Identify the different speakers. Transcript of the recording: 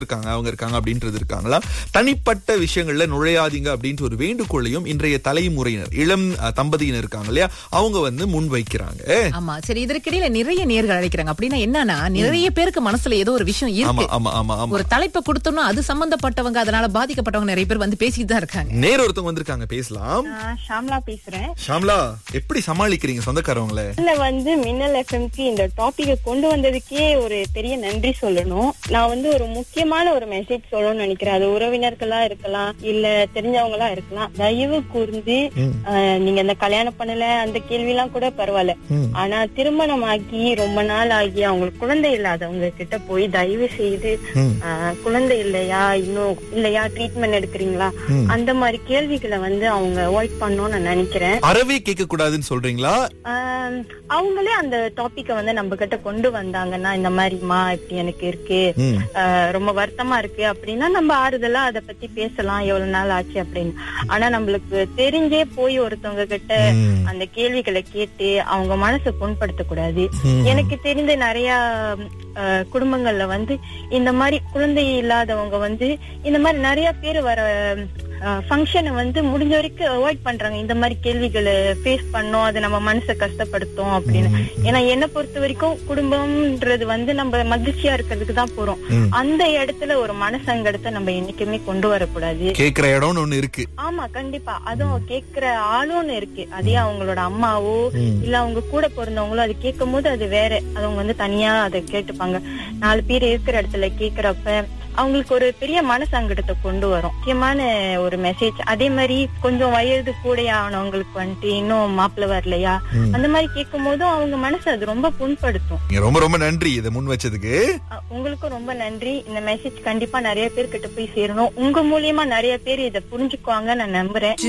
Speaker 1: இருக்காங்க அவங்க இருக்காங்க அப்படின்றது இருக்காங்களா தனிப்பட்ட விஷயங்கள்ல நுழையாதீங்க அப்படின்ற ஒரு வேண்டுகோளையும் இன்றைய தலைமுறையினர் இளம் அஹ், தம்பதியினர் இருக்காங்க இல்லையா அவங்க வந்து முன் வைக்கிறாங்க
Speaker 2: ஆமா சரி இதற்கிடையில நிறைய நேர்கள் அழைக்கிறாங்க அப்படின்னா என்னன்னா நிறைய பேருக்கு மனசுல ஏதோ ஒரு விஷயம்
Speaker 1: ஆமா
Speaker 2: இருக்கு
Speaker 1: ஆமா ஆமா ஆமா
Speaker 2: ஒரு தலைப்பை கொடுத்தோம்னா அது சம்பந்தப்பட்டவங்க அதனால பாதிக்கப்பட்டவங்க நிறைய பேர் வந்து பேசிட்டு தான் இருக்காங்க
Speaker 1: நேர ஒருத்தவங்க வந்திருக்காங்க பேசலாம்
Speaker 3: நான் ஷாம்லா பேசுறேன்
Speaker 1: ஷாம்லா எப்படி சமாளிக்கிறீங்க சொந்தக்காரவங்கள
Speaker 3: இதுல வந்து மின்னல் எஃப்எம்க்கு இந்த டாபிக்க கொண்டு வந்ததுக்கே ஒரு பெரிய நன்றி சொல்லணும் நான் வந்து ஒரு முக்கியமான ஒரு மெசேஜ் சொல்லணும்னு நினைக்கிறேன் அது உறவினர்களா இருக்கலாம் இல்ல தெரிஞ்சவங்களா இருக்கலாம் தயவு கூர்ந்து
Speaker 1: ம்.
Speaker 3: ஆஹ், நீங்க இந்த கல்யாணம் பண்ணல அந்த கேள்வி எல்லாம் கூட பரவாயில்ல
Speaker 1: ம்.
Speaker 3: ஆனா திருமணம் ஆகி ரொம்ப நாள் ஆகி அவங்களுக்கு குழந்தை இல்லாதவங்க கிட்ட போய் தயவு செய்து
Speaker 1: ம்.
Speaker 3: ஆஹ், குழந்தை இல்லையா இன்னும் இல்லையா ட்ரீட்மெண்ட் எடுக்கிறீங்களா
Speaker 1: ம்.
Speaker 3: அந்த மாதிரி கேள்விகளை வந்து அவங்க அவாய்ட் பண்ணணும்னு நான் நினைக்கிறேன்
Speaker 1: அறவே கேட்க கூடாதுன்னு சொல்றீங்களா
Speaker 3: ஆம், அவங்களே அந்த டாபிக்க வந்து நம்ம கிட்ட கொண்டு வந்தாங்கன்னா இந்த மாதிரிமா இப்படி எனக்கு இருக்கு
Speaker 1: ம்.
Speaker 3: ஆஹ், ரொம்ப வருத்தமா இருக்கு அப்படின்னா நம்ம ஆறுதலா அதை பத்தி பேசலாம் எவ்வளவு நாள் ஆச்சு அப்படின்னு ஆனா நம்மளுக்கு தெரிஞ்சே போய் ஒருத்தவங்க கிட்ட
Speaker 1: ம்.
Speaker 3: அந்த கேள்விகளை கேட்டு அவங்க மனசை புண்படுத்த கூடாது
Speaker 1: ம்.
Speaker 3: எனக்கு தெரிந்த நிறைய ஆஹ், குடும்பங்கள்ல வந்து இந்த மாதிரி குழந்தை இல்லாதவங்க வந்து இந்த மாதிரி நிறைய பேர் வர ஃபங்க்ஷனை வந்து முடிஞ்ச வரைக்கும் அவாய்ட் பண்றாங்க இந்த மாதிரி கேள்விகளை ஃபேஸ் பண்ணோம் அது நம்ம மனசை கஷ்டப்படுத்தும் அப்படின்னு ஏன்னா என்ன பொறுத்த வரைக்கும் குடும்பம்ன்றது வந்து நம்ம மகிழ்ச்சியா இருக்கிறதுக்கு தான் போறோம்
Speaker 1: ம்.
Speaker 3: அந்த இடத்துல ஒரு மனசங்கடத்தை நம்ம என்னைக்குமே கொண்டு வரக்கூடாது
Speaker 1: கேக்குற இடம்னு ஒண்ணு இருக்கு
Speaker 3: ஆமா கண்டிப்பா அதுவும் கேக்குற ஆளும் இருக்கு அதே அவங்களோட அம்மாவோ
Speaker 1: ம்.
Speaker 3: இல்ல அவங்க கூட பிறந்தவங்களோ அது கேட்கும் போது அது வேற அவங்க வந்து தனியா அதை கேட்டுப்பாங்க நாலு பேர் இருக்கிற இடத்துல கேக்குறப்ப அவங்களுக்கு ஒரு பெரிய மனசங்கடத்தை கொண்டு வரும் முக்கியமான ஒரு மெசேஜ் அதே மாதிரி கொஞ்சம் வயது கூட ஆனவங்களுக்கு வந்துட்டு இன்னும் மாப்பிள்ள வரலையா
Speaker 1: ம்.
Speaker 3: அந்த மாதிரி கேட்கும் போதும் அவங்க மனசு அது ரொம்ப புண்படுத்தும்
Speaker 1: நீங்க ரொம்ப ரொம்ப நன்றி இதை முன் வச்சதுக்கு
Speaker 3: அஹ் உங்களுக்கும் ரொம்ப நன்றி இந்த மெசேஜ் கண்டிப்பா நிறைய பேர் கிட்ட போய் சேரணும் உங்க மூலியமா நிறைய பேர் இதை புரிஞ்சுக்குவாங்க நான் நம்புறேன்